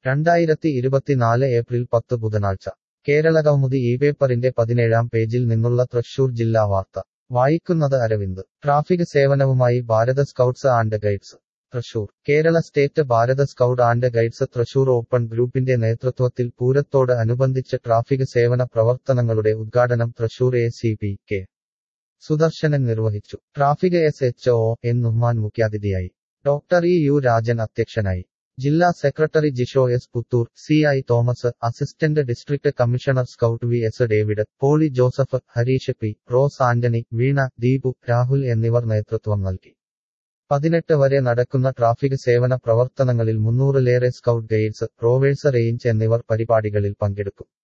രണ്ടായിരത്തി ഇരുപത്തിനാല് ഏപ്രിൽ പത്ത് ബുധനാഴ്ച കേരളകൗമുദി ഈ പേപ്പറിന്റെ പതിനേഴാം പേജിൽ നിന്നുള്ള തൃശൂർ ജില്ലാ വാർത്ത വായിക്കുന്നത് അരവിന്ദ് ട്രാഫിക് സേവനവുമായി Bharat scouts and guides Thrissur Kerala state Bharat scout and guides Thrissur open ഗ്രൂപ്പിന്റെ നേതൃത്വത്തിൽ പൂരത്തോട് അനുബന്ധിച്ച് ട്രാഫിക് സേവന പ്രവർത്തനങ്ങളുടെ ഉദ്ഘാടനം Thrissur A C P K Sudarshanan നിർവഹിച്ചു traffic S H O N Nuhman മുഖ്യാതിഥിയായി ഡോക്ടർ ഇ യു രാജൻ അധ്യക്ഷനായി ജില്ലാ secretary Jisho S Puthur C I Thomas assistant district commissioner scout V S David Poly Joseph Hareesh P Rose Antony Veena Deepu Rahul എന്നിവർ നേതൃത്വം നൽകി പതിനെട്ട് വരെ നടക്കുന്ന ട്രാഫിക് സേവന പ്രവർത്തനങ്ങളിൽ മുന്നൂറിലേറെ സ്കൗട്ട് ഗൈഡ്സ് റോവേഴ്സ് റേഞ്ച് എന്നിവർ പരിപാടികളിൽ പങ്കെടുക്കും